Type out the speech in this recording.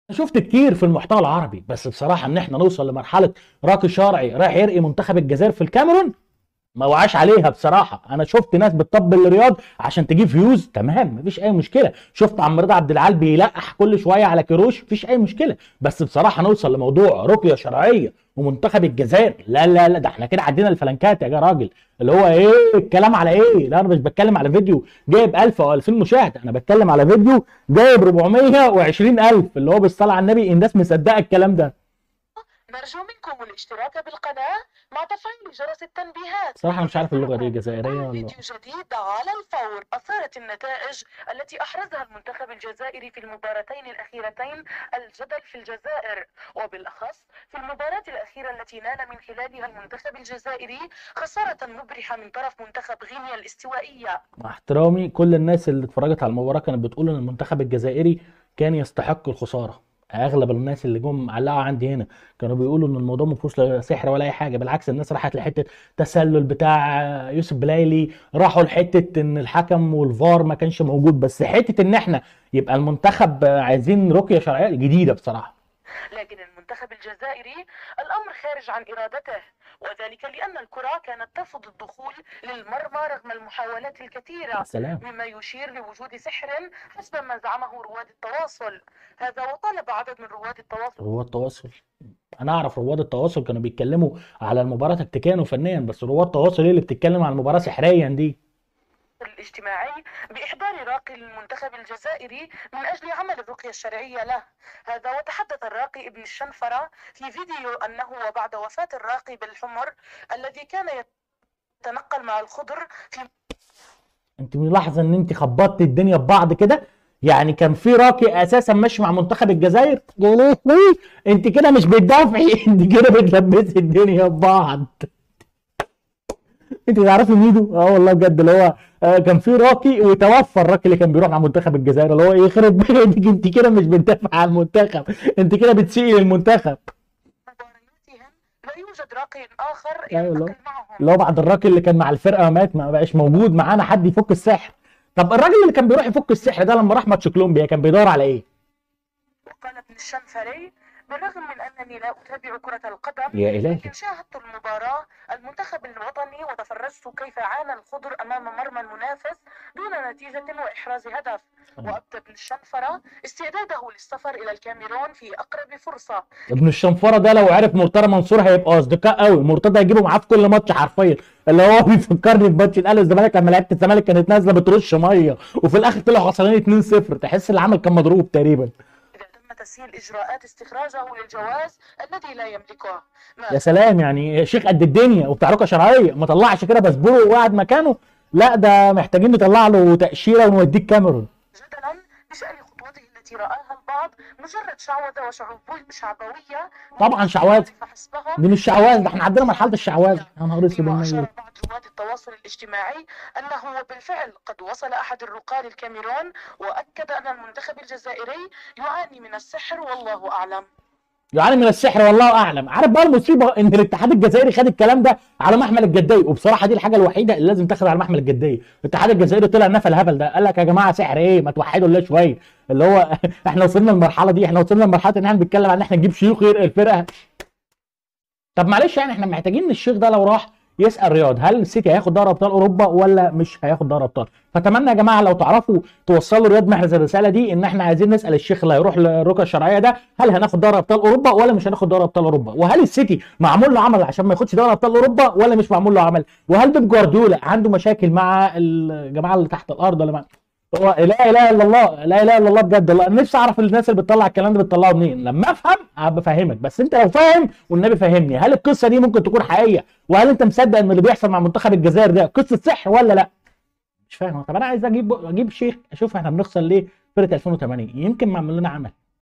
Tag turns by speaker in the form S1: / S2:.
S1: شفت كتير في المحتوى العربي بس بصراحه ان احنا نوصل لمرحله راقي شرعي رايح يرقي منتخب الجزائر في الكاميرون ما وعاش عليها بصراحه انا شفت ناس بتطبل الرياض عشان تجيب فيوز تمام مفيش اي مشكله شفت عم رضا عبد العال بيلقح كل شويه على كيروش مفيش اي مشكله بس بصراحه نوصل لموضوع رقيه شرعيه ومنتخب الجزائر لا لا لا ده احنا كده عدينا الفلنكات يا راجل اللي هو ايه الكلام على ايه لا انا مش بتكلم على فيديو جايب 1000 او 2000 مشاهده انا بتكلم على فيديو جايب 420000 اللي هو بالصلاه على النبي الناس مصدقه الكلام ده
S2: نرجو منكم الاشتراك بالقناة مع تفعيل جرس التنبيهات
S1: صراحه انا مش عارف اللغه دي جزائريه ولا
S2: فيديو جديد على الفور أثارت النتائج التي أحرزها المنتخب الجزائري في المباراتين الأخيرتين الجدل في الجزائر وبالأخص في المباراة الأخيرة التي نال من خلالها المنتخب الجزائري خسارة مبرحة من طرف منتخب غينيا الاستوائية
S1: مع احترامي كل الناس اللي اتفرجت على المباراه كانت بتقول ان المنتخب الجزائري كان يستحق الخساره اغلب الناس اللي جم معلقه عندي هنا كانوا بيقولوا ان الموضوع ما فيهوش لا سحر ولا اي حاجه بالعكس الناس راحت لحته تسلل بتاع يوسف بلايلي راحوا لحته ان الحكم والفار ما كانش موجود بس حته ان احنا يبقى المنتخب عايزين رقيه شرعيه جديده بصراحه
S2: لكن المنتخب الجزائري الأمر خارج عن إرادته وذلك لأن الكرة كانت ترفض الدخول للمرمى رغم المحاولات الكثيرة
S1: سلام
S2: مما يشير لوجود سحر حسب ما زعمه رواد التواصل هذا وطالب عدد من رواد التواصل
S1: رواد التواصل انا اعرف رواد التواصل كانوا بيتكلموا على المباراه تكتيكيا وفنيا بس رواد التواصل هي اللي بتتكلم على المباراه سحريا دي
S2: الاجتماعي بإحضار راقي للمنتخب الجزائري من أجل عمل الرقية الشرعية له هذا وتحدث الراقي ابن الشنفرة في فيديو أنه وبعد وفاة الراقي بالحمر الذي كان يتنقل مع الخضر في
S1: انت ملاحظه ان انت خبطت الدنيا ببعض كده يعني كان في راقي اساسا ماشي مع منتخب الجزائر يا لهوي انت كده مش بتدافعي انت كده بتلبسي الدنيا ببعض انت تعرفي ميدو اه والله بجد اللي هو آه كان في راقي وتوفى الراقي اللي كان بيروح مع منتخب الجزائر اللي هو إيه، يخرب بيتك انت كده مش بتدافع على المنتخب انت كده بتسيء للمنتخب
S2: مبارياتهم لا يوجد راقي آخر
S1: أيوة والله.
S2: ينتقل معهم
S1: اللي هو بعد الراجل اللي كان مع الفرقه مات ما بقاش موجود معانا حد يفك السحر طب الراجل اللي كان بيروح يفك السحر ده لما راح ماتش كولومبيا كان بيدور على ايه
S2: وقال ابن الشنفري بالرغم من أنني لا أتابع كرة القدم
S1: يا الهي
S2: لكن شاهدت المباراة المنتخب الوطني وتفرجت كيف عانى الخضر أمام مرمى المنافس دون نتيجة وإحراز هدف وأبدى ابن الشنفرة استعداده للسفر إلى الكاميرون في أقرب فرصة
S1: ابن الشنفره ده لو عرف مرتضى منصور هيبقى اصدقاء قوي مرتضى هيجيبه معاه في كل ماتش حرفيا اللي هو بيفكرني بماتش الاهلي والزمالك لما لعيبه الزمالك كانت نازله بترش ميه وفي الاخر طلعوا خسرانين 2-0 تحس العمل كان مضروب تقريبا
S2: إذا تم تسهيل إجراءات استخراجه للجواز الذي لا يملكه ما
S1: يا سلام يعني شيخ قد الدنيا وبتاع رقى شرعيه ما طلعش كده بسبوره وقعد مكانه لا ده محتاجين نطلع له تاشيره ونوديه الكاميرون
S2: جدلا بشأن خطوته التي رآها البعض مجرد شعوذة وشعوبية شعبوية
S1: طبعا شعوذة.
S2: فحسبهم
S1: دي مش شعواذ ده احنا عندنا مرحله الشعواذ يا نهار اسود
S2: فيما
S1: النيل.
S2: أشار بعض رواد التواصل الاجتماعي أنه بالفعل قد وصل أحد الرقاة للكاميرون وأكد أن المنتخب الجزائري يعاني من السحر والله أعلم
S1: يعاني من السحر والله اعلم عارف بقى المصيبه ان الاتحاد الجزائري خد الكلام ده على محمل الجدي وبصراحه دي الحاجه الوحيده اللي لازم تاخد على محمل الجدي الاتحاد الجزائري طلع نفى الهبل ده قال لك يا جماعه سحر ايه ما توحدوا الله شويه اللي هو احنا وصلنا للمرحله دي احنا وصلنا لمرحله ان احنا بنتكلم عن ان احنا نجيب شيوخ يرقي الفرقه طب معلش يعني احنا محتاجين ان الشيخ ده لو راح يسال رياض هل السيتي هياخد دوري ابطال اوروبا ولا مش هياخد دوري ابطال فاتمنى يا جماعه لو تعرفوا توصلوا رياض محرز الرساله دي ان احنا عايزين نسال الشيخ اللي هيروح للركن الشرعيه ده هل هناخد دوري ابطال اوروبا ولا مش هناخد دوري ابطال اوروبا وهل السيتي معمول له عمل عشان ما ياخدش دوري ابطال اوروبا ولا مش معمول له عمل وهل بيب جوارديولا عنده مشاكل مع الجماعه اللي تحت الارض ولا مع هو لا اله الا الله لا اله الا الله بجد والله انا نفسي اعرف الناس اللي بتطلع الكلام ده بتطلعه منين لما افهم هبقى افهمك بس انت لو فاهم والنبي فهمني هل القصه دي ممكن تكون حقيقيه وهل انت مصدق ان اللي بيحصل مع منتخب الجزائر ده قصه سحر ولا لا مش فاهم طب انا عايز اجيب اجيب شيخ اشوف احنا بنخسر ليه فرقه 2008 يمكن ما عمل لنا عمل